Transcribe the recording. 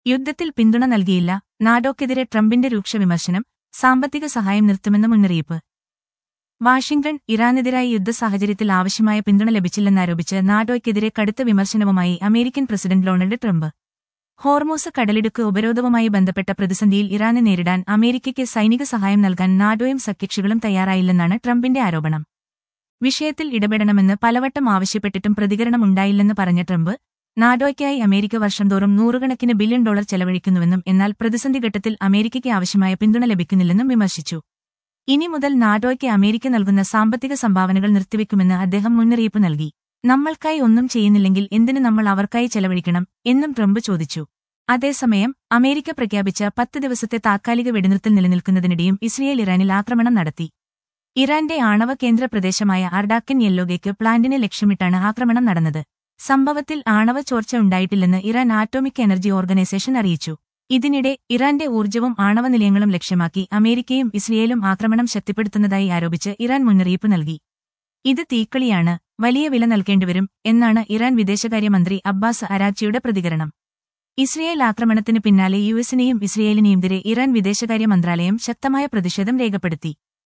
യുദ്ധത്തിൽ പിന്തുണ നൽകിയില്ല നാഡോക്കെതിരെ ട്രംപിന്റെ രൂക്ഷ വിമർശനം സാമ്പത്തിക സഹായം നിർത്തുമെന്ന മുന്നറിയിപ്പ് വാഷിംഗ്ടൺ ഇറാനെതിരായി യുദ്ധ സാഹചര്യത്തിൽ ആവശ്യമായ പിന്തുണ ലഭിച്ചില്ലെന്നാരോപിച്ച് നാഡോയ്ക്കെതിരെ കടുത്ത വിമർശനവുമായി American president Donald Trump Hormuz കടലിടുക്ക് ഉപരോധവുമായി ബന്ധപ്പെട്ട പ്രതിസന്ധിയിൽ ഇറാനെ നേരിടാൻ അമേരിക്കയ്ക്ക് സൈനിക സഹായം നൽകാൻ നാഡോയും സഖ്യകക്ഷികളും തയ്യാറായില്ലെന്നാണ് ട്രംപിന്റെ ആരോപണം വിഷയത്തിൽ ഇടപെടണമെന്ന് പലവട്ടം ആവശ്യപ്പെട്ടിട്ടും പ്രതികരണമുണ്ടായില്ലെന്ന് പറഞ്ഞ ട്രംപ് നാഡോയ്ക്കായി അമേരിക്ക വർഷം തോറും നൂറുകണക്കിന് ബില്യൺ ഡോളർ ചെലവഴിക്കുന്നുവെന്നും എന്നാൽ പ്രതിസന്ധി ഘട്ടത്തിൽ അമേരിക്കയ്ക്ക് ആവശ്യമായ പിന്തുണ ലഭിക്കുന്നില്ലെന്നും വിമർശിച്ചു ഇനി മുതൽ നാഡോയ്ക്ക് അമേരിക്ക നൽകുന്ന സാമ്പത്തിക സംഭാവനകൾ നിർത്തിവെക്കുമെന്ന് അദ്ദേഹം മുന്നറിയിപ്പ് നൽകി നമ്മൾക്കായി ഒന്നും ചെയ്യുന്നില്ലെങ്കിൽ എന്തിന് നമ്മൾ അവർക്കായി ചെലവഴിക്കണം എന്നും ട്രംപ് ചോദിച്ചു അതേസമയം അമേരിക്ക പ്രഖ്യാപിച്ച പത്ത് ദിവസത്തെ താത്കാലിക വെടിനിർത്തൽ നിലനിൽക്കുന്നതിനിടെയും ഇസ്രയേൽ ഇറാനിൽ ആക്രമണം നടത്തി ഇറാന്റെ ആണവ കേന്ദ്ര പ്രദേശമായ അർഡാക്കൻ യെല്ലോഗയ്ക്ക് പ്ലാന്റിനെ ലക്ഷ്യമിട്ടാണ് ആക്രമണം നടന്നത് സംഭവത്തിൽ ആണവ ചോർച്ച ഉണ്ടായിട്ടില്ലെന്ന് ഇറാൻ ആറ്റോമിക് എനർജി ഓർഗനൈസേഷൻ അറിയിച്ചു ഇതിനിടെ ഇറാന്റെ ഊർജ്ജവും ആണവ നിലയങ്ങളും ലക്ഷ്യമാക്കി അമേരിക്കയും ഇസ്രയേലും ആക്രമണം ശക്തിപ്പെടുത്തുന്നതായി ആരോപിച്ച് ഇറാൻ മുന്നറിയിപ്പ് നൽകി ഇത് തീക്കളിയാണ് വലിയ വില നൽകേണ്ടിവരും എന്നാണ് ഇറാൻ വിദേശകാര്യമന്ത്രി അബ്ബാസ് അരാച്ചിയുടെ പ്രതികരണം ഇസ്രയേൽ ആക്രമണത്തിന് പിന്നാലെ യുഎസിനെയും ഇസ്രയേലിനെയും എതിരെ ഇറാൻ വിദേശകാര്യ മന്ത്രാലയം ശക്തമായ പ്രതിഷേധം രേഖപ്പെടുത്തി